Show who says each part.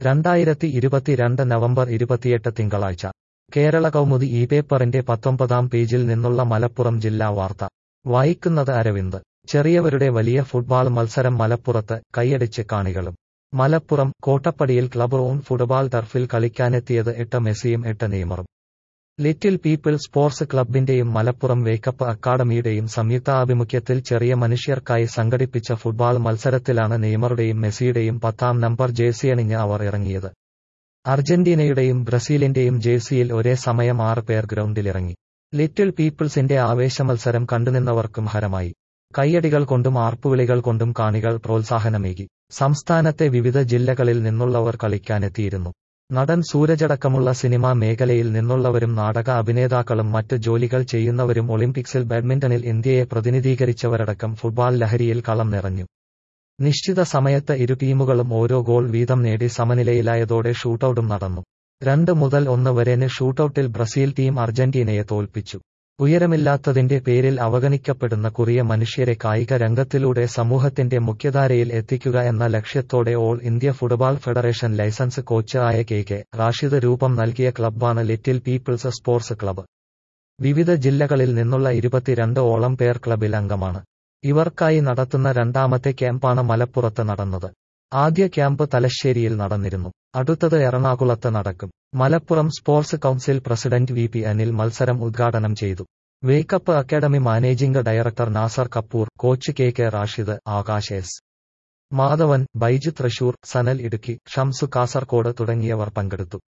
Speaker 1: രണ്ടായിരത്തി ഇരുപത്തിരണ്ട് നവംബർ ഇരുപത്തിയെട്ട് തിങ്കളാഴ്ച കേരള കൗമുദി ഈ പേപ്പറിന്റെ പത്തൊമ്പതാം പേജിൽ നിന്നുള്ള മലപ്പുറം ജില്ലാ വാർത്ത വായിക്കുന്നത് അരവിന്ദ് ചെറിയവരുടെ വലിയ ഫുട്ബാൾ മത്സരം മലപ്പുറത്ത് കൈയടിച്ച് കാണികളും മലപ്പുറം കോട്ടപ്പടിയിൽ ക്ലബ് ഓൺ ഫുട്ബാൾ ടർഫിൽ കളിക്കാനെത്തിയത് എട്ട് മെസ്സിയും എട്ട് നെയ്മറും ലിറ്റിൽ പീപ്പിൾ സ്പോർട്സ് ക്ലബിന്റെയും മലപ്പുറം വേക്കപ്പ് അക്കാദമിയുടെയും സംയുക്താഭിമുഖ്യത്തിൽ ചെറിയ മനുഷ്യർക്കായി സംഘടിപ്പിച്ച ഫുട്ബാൾ മത്സരത്തിലാണ് നെയ്മറുടെയും മെസ്സിയുടെയും പത്താം നമ്പർ ജേഴ്സിയണിഞ്ഞ് അവർ ഇറങ്ങിയത് അർജന്റീനയുടെയും ബ്രസീലിന്റെയും ജേഴ്സിയിൽ ഒരേ സമയം ആറ് പേർ ഗ്രൗണ്ടിലിറങ്ങി ലിറ്റിൽ പീപ്പിൾസിന്റെ ആവേശമത്സരം കണ്ടുനിന്നവർക്കും ഹരമായി കയ്യടികൾ കൊണ്ടും ആർപ്പുവിളികൾ കൊണ്ടും കാണികൾ പ്രോത്സാഹനമേകി സംസ്ഥാനത്തെ വിവിധ ജില്ലകളിൽ നിന്നുള്ളവർ കളിക്കാനെത്തിയിരുന്നു നടൻ സൂരജടക്കമുള്ള സിനിമാ മേഖലയിൽ നിന്നുള്ളവരും നാടക അഭിനേതാക്കളും മറ്റ് ജോലികൾ ചെയ്യുന്നവരും ഒളിമ്പിക്സിൽ ബാഡ്മിന്റണിൽ ഇന്ത്യയെ പ്രതിനിധീകരിച്ചവരടക്കം ഫുട്ബാൾ ലഹരിയിൽ കളം നിറഞ്ഞു നിശ്ചിത സമയത്ത് ഇരു ടീമുകളും ഓരോ ഗോൾ വീതം നേടി സമനിലയിലായതോടെ ഷൂട്ടൌട്ടും നടന്നു രണ്ട് മുതൽ ഒന്ന് വരെന് ഷൂട്ടൌട്ടിൽ ബ്രസീൽ ടീം അർജന്റീനയെ തോൽപ്പിച്ചു ഉയരമില്ലാത്തതിന്റെ പേരിൽ അവഗണിക്കപ്പെടുന്ന കുറിയ മനുഷ്യരെ കായിക രംഗത്തിലൂടെ സമൂഹത്തിന്റെ മുഖ്യധാരയിൽ എത്തിക്കുക എന്ന ലക്ഷ്യത്തോടെ all India football federation licence coach ആയ കെ കെ റാഷിദ് രൂപം നൽകിയ ക്ലബ്ബാണ് ലിറ്റിൽ പീപ്പിൾസ് സ്പോർട്സ് ക്ലബ്ബ് വിവിധ ജില്ലകളിൽ നിന്നുള്ള ഇരുപത്തിരണ്ട് ഓളം പേർ ക്ലബിൽ അംഗമാണ് ഇവർക്കായി നടത്തുന്ന രണ്ടാമത്തെ ക്യാമ്പാണ് മലപ്പുറത്ത് നടന്നത് ആദ്യ ക്യാമ്പ് തലശ്ശേരിയിൽ നടന്നിരുന്നു അടുത്തത് എറണാകുളത്ത് നടക്കും Malappuram sports council president V P Anil മത്സരം ഉദ്ഘാടനം ചെയ്തു wake up academy managing director Nasar Kappur coach K K Rashid Akash S Madhavan Baiju Thrissur Sanal Idukki Shamsu Kasaragod തുടങ്ങിയവർ പങ്കെടുത്തു